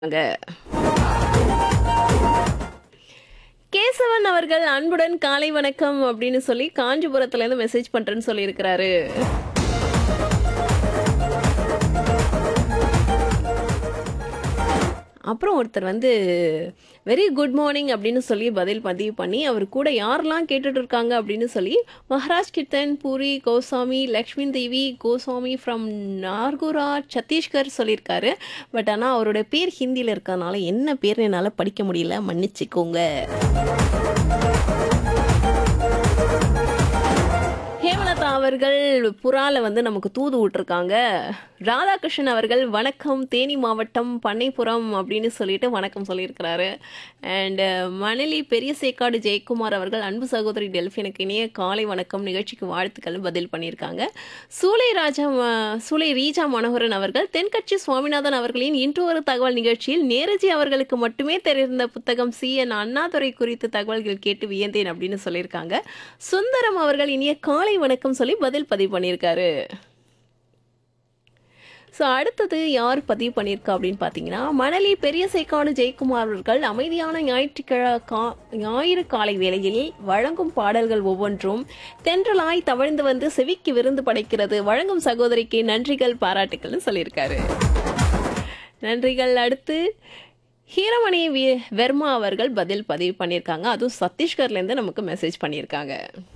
அங்க கேசவன் அவர்கள் அன்புடன் காலை வணக்கம் அப்படின்னு சொல்லி காஞ்சிபுரத்துல இருந்து மெசேஜ் பண்றேன்னு சொல்லியிருக்கிறாரு அப்புறம் ஒருத்தர் வந்து வெரி குட் மார்னிங் அப்படின்னு சொல்லி பதில் பதிவு பண்ணி அவர் கூட யாரெல்லாம் கேட்டுட்டு இருக்காங்க அப்படின்னு சொல்லி மகாராஜ் கீர்த்தன் பூரி கோசாமி லக்ஷ்மி தேவி கோசாமி ஃப்ரம் நார்குரா சத்தீஸ்கர் சொல்லியிருக்காரு பட் ஆனால் அவரோட பேர் ஹிந்தியில் இருக்கறனால என்ன பேர் என்னால் படிக்க முடியல மன்னிச்சுக்கோங்க ஹேமலதா அவர்கள் புறால வந்து நமக்கு தூது விட்டுருக்காங்க ராதாகிருஷ்ணன் அவர்கள் வணக்கம் தேனி மாவட்டம் பண்ணைப்புறம் அப்படின்னு சொல்லிட்டு வணக்கம் சொல்லியிருக்கிறாரு அண்ட் மணலி பெரிய சேக்காடு ஜெயக்குமார் அவர்கள் அன்பு சகோதரி டெல்ஃபினுக்கு இனிய காலை வணக்கம் நிகழ்ச்சிக்கு வாழ்த்துக்கள் பதில் பண்ணியிருக்காங்க சூலை ராஜா ம- சூலை ரீஜா மனோகரன் அவர்கள் தென்கட்சி சுவாமிநாதன் அவர்களின் இன்று ஒரு தகவல் நிகழ்ச்சியில் நேரஜி அவர்களுக்கு மட்டுமே தெரிந்த புத்தகம் சி என் அண்ணாதுரை குறித்து தகவல்கள் கேட்டு வியந்தேன் அப்படின்னு சொல்லியிருக்காங்க சுந்தரம் அவர்கள் இனிய காலை வணக்கம் சொல்லி பதில் பதிவு பண்ணியிருக்காரு ஸோ அடுத்தது யார் பதிவு பண்ணியிருக்கா அப்படின்னு பார்த்தீங்கன்னா மணலி பெரிய சேக்காடு ஜெயக்குமார் அவர்கள் அமைதியான ஞாயிற்றுக்கிழ கா ஞாயிறு காலை வேளையில் வழங்கும் பாடல்கள் ஒவ்வொன்றும் தென்றலாய் தவழ்ந்து வந்து செவிக்கு விருந்து படைக்கிறது வழங்கும் சகோதரிக்கு நன்றிகள் பாராட்டுக்கள்னு சொல்லியிருக்காரு நன்றிகள் அடுத்து ஹீரமணி வி வெர்மா அவர்கள் பதில் பதிவு பண்ணியிருக்காங்க அதுவும் சத்தீஸ்கர்லேருந்து நமக்கு மெசேஜ் பண்ணியிருக்காங்க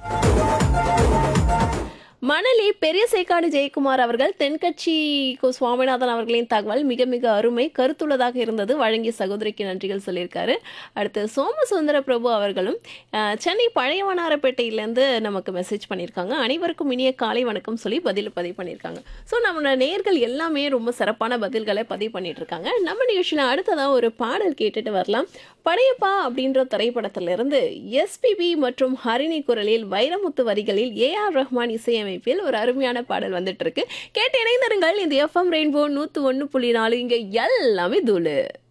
மணலி பெரிய சேக்காடு ஜெயக்குமார் அவர்கள் தென்கட்சி கு. சுவாமிநாதன் அவர்களின் தகவல் மிக மிக அருமை கருத்துள்ளதாக இருந்தது வழங்கிய சகோதரிக்கு நன்றிகள் சொல்லியிருக்காரு அடுத்து சோமசுந்தர பிரபு அவர்களும் அஹ், சென்னை பழையவனாரப்பேட்டையிலேருந்து நமக்கு மெசேஜ் பண்ணியிருக்காங்க அனைவருக்கும் இனிய காலை வணக்கம் சொல்லி பதில் பதிவு பண்ணியிருக்காங்க ஸோ நம்மளோட நேர்கள் எல்லாமே ரொம்ப சிறப்பான பதில்களை பதிவு பண்ணிட்டு இருக்காங்க நம்ம நிகழ்ச்சியில் அடுத்ததாக ஒரு பாடல் கேட்டுட்டு வரலாம் படையப்பா அப்படின்ற திரைப்படத்திலிருந்து எஸ்பிபி மற்றும் ஹரிணி குரலில் வைரமுத்து வரிகளில் ஏ ஆர் ரஹ்மான் இசையமைப்பில் ஒரு அருமையான பாடல் வந்துட்டு இருக்கு கேட்டு இணைந்திருங்கள் இந்த எஃப்எம் ரெயின்போ நூற்று ஒன்று புள்ளி நாலு இங்கே எல்லாமே தூளு